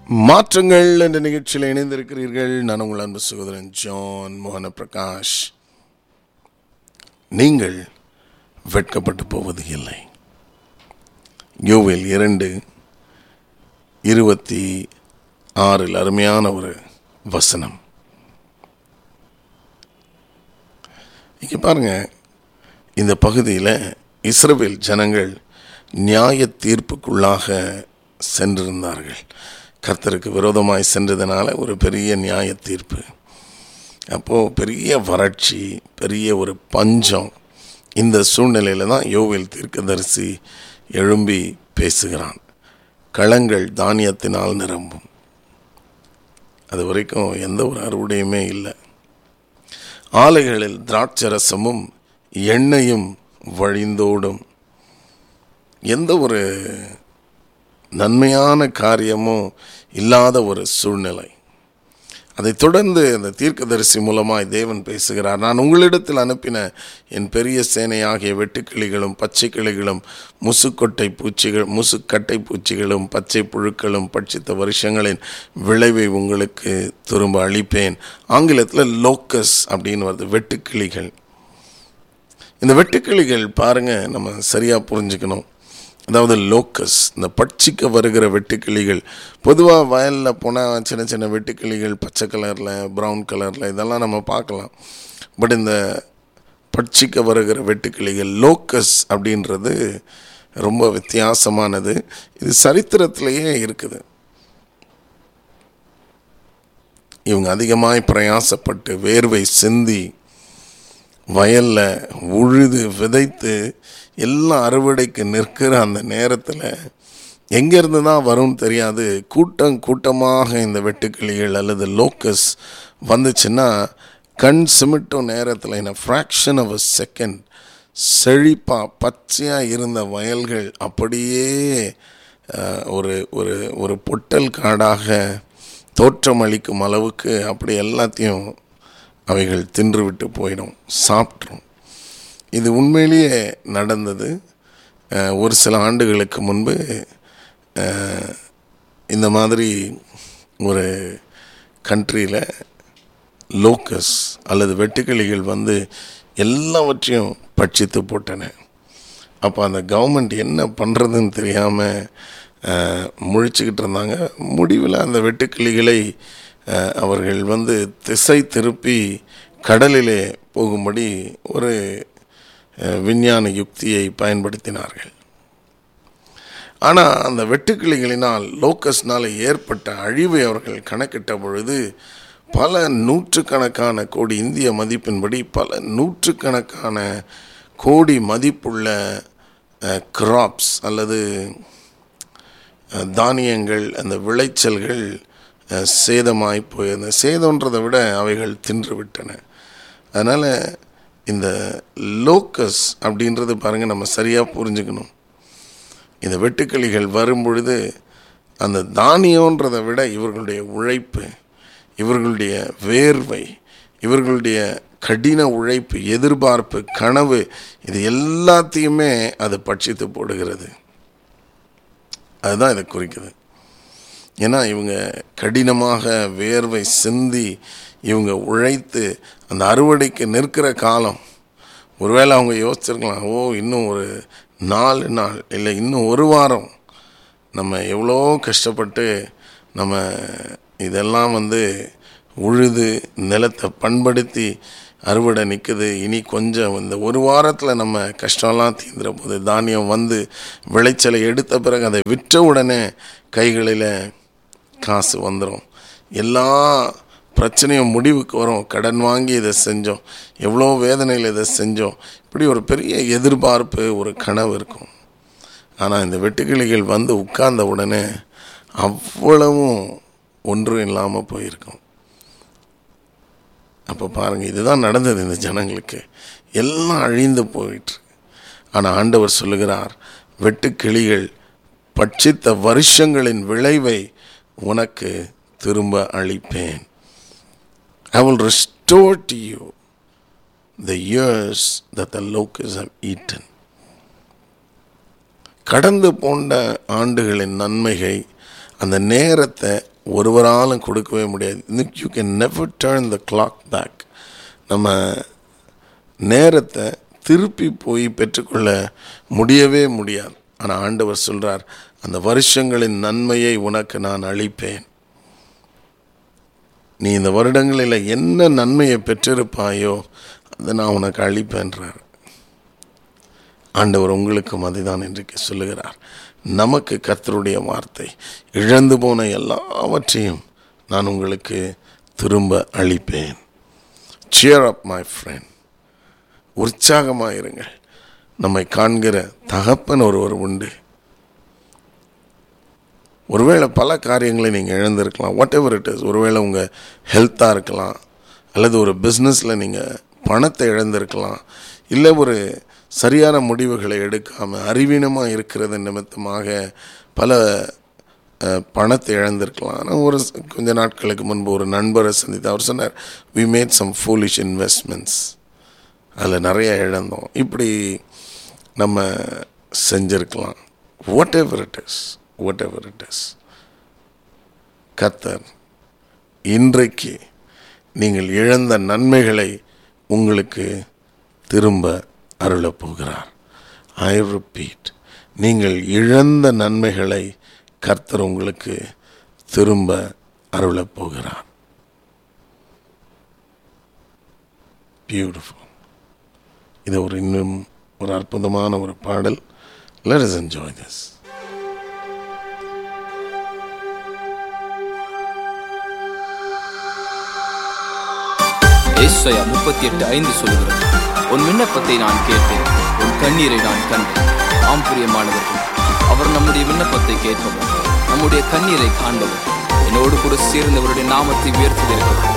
மாற்றங்கள் என்ற நிகழ்ச்சியில் இணைந்திருக்கிறீர்கள் நான் உங்கள் அன்பு சகோதரன் ஜான் மோகன பிரகாஷ் நீங்கள் வெட்கப்பட்டு போவது இல்லை யோவில் இரண்டு இருபத்தி ஆறில் அருமையான ஒரு வசனம் இங்கே பாருங்க இந்த பகுதியில் இஸ்ரவேல் ஜனங்கள் நியாய தீர்ப்புக்குள்ளாக சென்றிருந்தார்கள் கர்த்தருக்கு விரோதமாய் சென்றதுனால ஒரு பெரிய நியாய தீர்ப்பு அப்போது பெரிய வறட்சி பெரிய ஒரு பஞ்சம் இந்த சூழ்நிலையில் தான் யோவில் தீர்க்கதரிசி எழும்பி பேசுகிறான் களங்கள் தானியத்தினால் நிரம்பும் அது வரைக்கும் எந்த ஒரு அறுவடையுமே இல்லை ஆலைகளில் திராட்சரசமும் எண்ணெயும் வழிந்தோடும் எந்த ஒரு நன்மையான காரியமும் இல்லாத ஒரு சூழ்நிலை அதைத் தொடர்ந்து அந்த தீர்க்கதரிசி மூலமாய் தேவன் பேசுகிறார் நான் உங்களிடத்தில் அனுப்பின என் பெரிய சேனையாகிய வெட்டுக்கிளிகளும் பச்சை கிளிகளும் முசுக்கொட்டை பூச்சிகள் முசுக்கட்டை பூச்சிகளும் பச்சை புழுக்களும் பட்சித்த வருஷங்களின் விளைவை உங்களுக்கு திரும்ப அளிப்பேன் ஆங்கிலத்தில் லோக்கஸ் அப்படின்னு வருது வெட்டுக்கிளிகள் இந்த வெட்டுக்கிளிகள் பாருங்க நம்ம சரியாக புரிஞ்சுக்கணும் அதாவது லோக்கஸ் இந்த பட்சிக்க வருகிற வெட்டுக்கிளிகள் பொதுவாக வயலில் போனால் சின்ன சின்ன வெட்டுக்கிளிகள் பச்சை கலரில் ப்ரௌன் கலரில் இதெல்லாம் நம்ம பார்க்கலாம் பட் இந்த பட்சிக்க வருகிற வெட்டுக்கிளிகள் லோக்கஸ் அப்படின்றது ரொம்ப வித்தியாசமானது இது சரித்திரத்திலேயே இருக்குது இவங்க அதிகமாய் பிரயாசப்பட்டு வேர்வை சிந்தி வயலில் உழுது விதைத்து எல்லாம் அறுவடைக்கு நிற்கிற அந்த நேரத்தில் எங்கேருந்து தான் வரும்னு தெரியாது கூட்டம் கூட்டமாக இந்த வெட்டுக்கிளிகள் அல்லது லோக்கஸ் வந்துச்சுன்னா கண் சிமிட்டும் நேரத்தில் in a fraction of a second செழிப்பாக பச்சையாக இருந்த வயல்கள் அப்படியே அஹ், ஒரு ஒரு ஒரு பொட்டல் காடாக தோற்றமளிக்கும் அளவுக்கு அப்படி எல்லாத்தையும் அவைகள் தின்று விட்டு போயிடும் சாப்பிட்ரும் இது உண்மையிலேயே நடந்தது அஹ், ஒரு சில ஆண்டுகளுக்கு முன்பு அஹ், இந்த மாதிரி ஒரு கண்ட்ரியில் லோக்கஸ் அல்லது வெட்டுக்கிளிகள் வந்து எல்லாவற்றையும் பட்சித்து போட்டன அப்போ அந்த கவர்மெண்ட் என்ன பண்ணுறதுன்னு தெரியாமல் முழிச்சுக்கிட்டு இருந்தாங்க முடிவில் அந்த வெட்டுக்கிளிகளை அஹ், அவர்கள் வந்து திசை திருப்பி கடலிலே போகும்படி ஒரு அஹ், விஞ்ஞான யுக்தியை பயன்படுத்தினார்கள் ஆனால் அந்த வெட்டுக்கிளிகளினால் லோக்கஸ்னால் ஏற்பட்ட அழிவை அவர்கள் கணக்கிட்ட பொழுது பல நூற்றுக்கணக்கான கோடி இந்திய மதிப்பின்படி பல நூற்றுக்கணக்கான கோடி மதிப்புள்ள கிராப்ஸ் அல்லது அஹ், தானியங்கள் அந்த விளைச்சல்கள் அஹ், சேதமாய் போய் அந்த சேதன்றதை விட அவைகள் தின்று விட்டன அதனால் இந்த லோக்கஸ் அப்படின்றது பாருங்கள் நம்ம சரியாக புரிஞ்சுக்கணும் இந்த வெட்டுக்கிளிகள் வரும் பொழுது அந்த தானியன்றதை விட இவர்களுடைய உழைப்பு இவர்களுடைய வேர்வை இவர்களுடைய கடின உழைப்பு எதிர்பார்ப்பு கனவு இது எல்லாத்தையுமே அது பட்சித்து போடுகிறது அதுதான் இதை குறிக்குது ஏன்னா இவங்க கடினமாக வேர்வை சிந்தி இவங்க உழைத்து அந்த அறுவடைக்கு நிற்கிற காலம் ஒருவேளை அவங்க யோசிச்சிருக்கலாம் ஓ இன்னும் ஒரு நாலு நாள் இல்லை இன்னும் ஒரு வாரம் நம்ம எவ்வளோ கஷ்டப்பட்டு நம்ம இதெல்லாம் வந்து உழுது நிலத்தை பண்படுத்தி அறுவடை நிற்குது இனி கொஞ்சம் இந்த ஒரு வாரத்தில் நம்ம கஷ்டம்லாம் தீந்துற போது தானியம் வந்து விளைச்சலை எடுத்த பிறகு அதை விற்ற உடனே கைகளில் காசு வந்துடும் எல்லா பிரச்சனையும் முடிவுக்கு வரும் கடன் வாங்கி இதை செஞ்சோம் எவ்வளோ வேதனையில் இதை செஞ்சோம் இப்படி ஒரு பெரிய எதிர்பார்ப்பு ஒரு கனவு இருக்கும் ஆனால் இந்த வெட்டுக்கிளிகள் வந்து உட்கார்ந்த உடனே அவ்வளவும் ஒன்றும் இல்லாமல் போயிருக்கும் அப்போ பாருங்கள் இதுதான் நடந்தது இந்த ஜனங்களுக்கு எல்லாம் அழிந்து போயிட்டு ஆனால் ஆண்டவர் சொல்லுகிறார் வெட்டுக்கிளிகள் பட்சித்த வருஷங்களின் விளைவை உனக்கு திரும்ப அளிப்பேன் I will restore to you the years that the locusts have eaten கடந்து போன்ற ஆண்டுகளின் நன்மைகை அந்த நேரத்தை ஒருவராலும் கொடுக்கவே முடியாது you can never turn the clock back நம்ம நேரத்தை திருப்பி போய் பெற்றுக்கொள்ள முடியவே முடியாது ஆனால் ஆண்டவர் சொல்கிறார் அந்த வருஷங்களின் நன்மையை உனக்கு நான் அளிப்பேன் நீ இந்த வருடங்களில் என்ன நன்மையை பெற்றிருப்பாயோ அதை நான் உனக்கு அளிப்பேன்றார் ஆண்டவர் உங்களுக்கும் அதுதான் இன்றைக்கு சொல்லுகிறார் நமக்கு கர்த்தருடைய வார்த்தை இழந்து போன எல்லாவற்றையும் நான் உங்களுக்கு திரும்ப அளிப்பேன் சியர் அப் மை ஃப்ரெண்ட் உற்சாகமாக இருங்கள் நம்மை காண்கிற தகப்பன் ஒருவர் உண்டு ஒருவேளை பல காரியங்களை நீங்கள் இழந்திருக்கலாம் வாட் எவர் இட் இஸ் ஒருவேளை உங்கள் ஹெல்த்தாக இருக்கலாம் அல்லது ஒரு பிஸ்னஸில் நீங்கள் பணத்தை இழந்திருக்கலாம் இல்லை ஒரு சரியான முடிவுகளை எடுக்காமல் அறிவீனமாக இருக்கிறது நிமித்தமாக பல அஹ், பணத்தை இழந்திருக்கலாம் ஆனால் ஒரு ஸ்- கொஞ்ச நாட்களுக்கு முன்பு ஒரு நண்பரை சந்தித்து அவர் சொன்னார் we made some foolish investments அதில் நிறைய இழந்தோம் இப்படி நம்ம செஞ்சிருக்கலாம் whatever it is whatever it is Qatar இன்றைக்கு நீங்கள் இழந்த நன்மைகளை உங்களுக்கு திரும்ப அருளப் போகிறார் ஐ ரிப்பீட் நீங்கள் இழந்த நன்மைகளை கர்த்தர் உங்களுக்கு திரும்ப அருளப் போகிறார் பியூட்டிஃபுல் இது ஒரு இன்னும் ஒரு அற்புதமான ஒரு பாடல் let us enjoy this ஏசாயா முப்பத்தி எட்டு ஐந்து சொல்கிறது உன் விண்ணப்பத்தை நான் கேட்டேன் உன் கண்ணீரை நான் கண்டேன் ஆம் பிரியமானவர்கள் அவர் நம்முடைய விண்ணப்பத்தை கேட்பவர் நம்முடைய கண்ணீரை காண்பவர் என்னோடு கூட சேர்ந்தவருடைய நாமத்தை உயர்த்துவீர்கள்